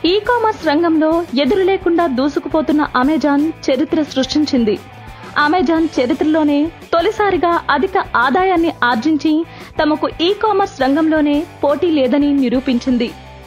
e commerce రంగంలో ఎదురు లేకుండా దూసుకుపోతున్న అమెజాన్ చరిత్ర సృష్టించింది అమెజాన్ చరిత్రలోనే తొలిసారిగా అధిక ఆదాయాన్ని ఆర్జించి తమకు ఈ కామర్స్ రంగంలోనే పోటీ లేదని నిరూపించింది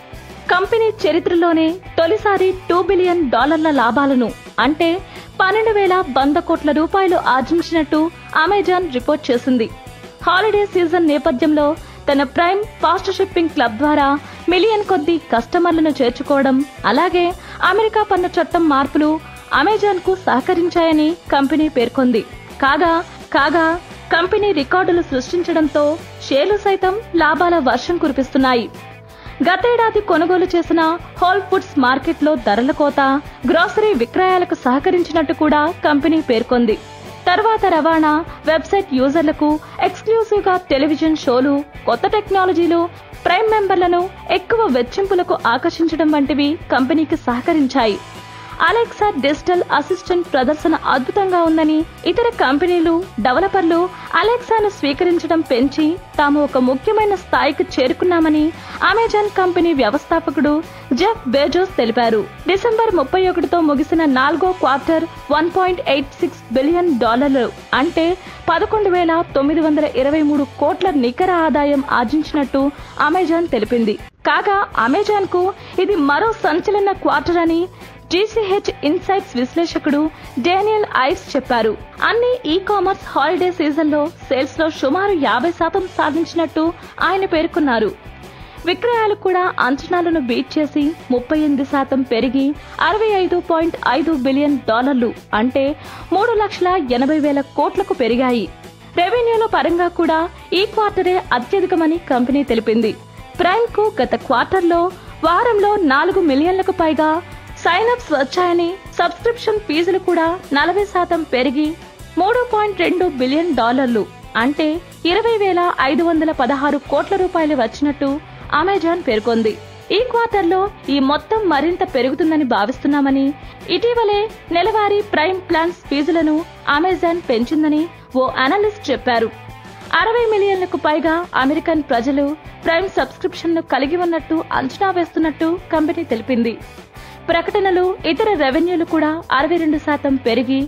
కంపెనీ చరిత్రలోనే తొలిసారి టూ బిలియన్ డాలర్ల లాభాలను అంటే పన్నెండు వేల వంద కోట్ల రూపాయలు ఆర్జించినట్టు అమెజాన్ రిపోర్ట్ చేసింది హాలిడే సీజన్ నేపథ్యంలో తన ప్రైమ్ ఫాస్ట్ షిప్పింగ్ క్లబ్ ద్వారా మిలియన్ కొద్ది కస్టమర్లను చేర్చుకోవడం అలాగే అమెరికా పన్ను చట్టం మార్పులు అమెజాన్ కు సహకరించాయని కంపెనీ పేర్కొంది కాగా కాగా కంపెనీ రికార్డులు సృష్టించడంతో షేర్లు సైతం లాభాల వర్షం కురిపిస్తున్నాయి గతేడాది కొనుగోలు చేసిన హోల్ ఫుడ్స్ మార్కెట్లో ధరల కోత గ్రోసరీ విక్రయాలకు సహకరించినట్టు కూడా కంపెనీ పేర్కొంది తర్వాత రవాణా వెబ్సైట్ యూజర్లకు ఎక్స్క్లూజివ్ గా టెలివిజన్ షోలు కొత్త టెక్నాలజీలు ప్రైమ్ మెంబర్లను ఎక్కువ వెచ్చింపులకు ఆకర్షించడం వంటివి కంపెనీకి సహకరించాయి అలెక్సా డిజిటల్ అసిస్టెంట్ ప్రదర్శన అద్భుతంగా ఉందని ఇతర కంపెనీలు డెవలపర్లు అలెక్సాను స్వీకరించడం పెంచి తాము ఒక ముఖ్యమైన స్థాయికి చేరుకున్నామని అమెజాన్ కంపెనీ వ్యవస్థాపకుడు జెఫ్ బేజోస్ తెలిపారు డిసెంబర్ ముప్పై ఒకటితో ముగిసిన నాలుగో quarter one point eight six billion డాలర్లు అంటే పదకొండు వేల తొమ్మిది వందల ఇరవై మూడు కోట్ల నికర ఆదాయం ఆర్జించినట్టు అమెజాన్ తెలిపింది కాగా అమెజాన్ కు ఇది మరో సంచలన క్వార్టర్ అని జీసీహెచ్ ఇన్సైట్స్ విశ్లేషకుడు డేనియల్ ఐవ్స్ చెప్పారు అన్ని ఈ కామర్స్ హాలిడే సీజన్ లో సేల్స్ లో సుమారు యాభై శాతం సాధించినట్టు ఆయన పేర్కొన్నారు విక్రయాలు కూడా అంచనాలను బీట్ చేసి ముప్పై ఎనిమిది శాతం పెరిగి అరవై ఐదు పాయింట్ ఐదు బిలియన్ డాలర్లు అంటే మూడు లక్షల ఎనభై వేల కోట్లకు పెరిగాయి రెవెన్యూల పరంగా కూడా ఈ క్వార్టరే అత్యధికమని కంపెనీ తెలిపింది ప్రైమ్ కు గత క్వార్టర్లో వారంలో నాలుగు మిలియన్లకు పైగా సైనప్స్ వచ్చాయని సబ్స్క్రిప్షన్ ఫీజులు కూడా నలభై శాతం పెరిగి మూడు పాయింట్ రెండు బిలియన్ డాలర్లు అంటే ఇరవై వేల ఐదు వందల పదహారు కోట్ల రూపాయలు వచ్చినట్టు అమెజాన్ పేర్కొంది ఈ క్వార్టర్లో ఈ మొత్తం మరింత పెరుగుతుందని భావిస్తున్నామని ఇటీవలే నెలవారీ ప్రైమ్ ప్లాన్స్ ఫీజులను అమెజాన్ పెంచిందని ఓ అనలిస్ట్ చెప్పారు అరవై మిలియన్లకు పైగా అమెరికన్ ప్రజలు ప్రైమ్ సబ్స్క్రిప్షన్ను కలిగి ఉన్నట్టు అంచనా వేస్తున్నట్టు కంపెనీ తెలిపింది ప్రకటనలు ఇతర రెవెన్యూలు కూడా అరవై రెండు శాతం పెరిగి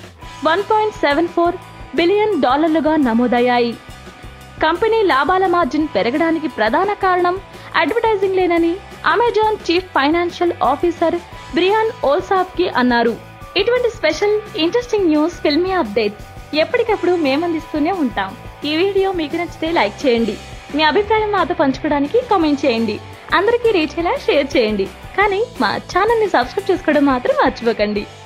one point seven four billion డాలర్లుగా నమోదయ్యాయి కంపెనీ లాభాల మార్జిన్ పెరగడానికి ప్రధాన కారణం అడ్వర్టైజింగ్ లేనని Amazon chief financial officer Brian Olsavsky అన్నారు ఇటువంటి special interesting news filmy updates ఎప్పటికప్పుడు మేమందిస్తూనే ఉంటాం ఈ వీడియో మీకు నచ్చితే లైక్ చేయండి మీ అభిప్రాయం మాతో పంచుకోవడానికి కామెంట్ చేయండి అందరికీ రీచ్ అయ్యేలా షేర్ చేయండి కానీ మా ఛానల్ ని సబ్స్క్రైబ్ చేసుకోవడం మాత్రం మర్చిపోకండి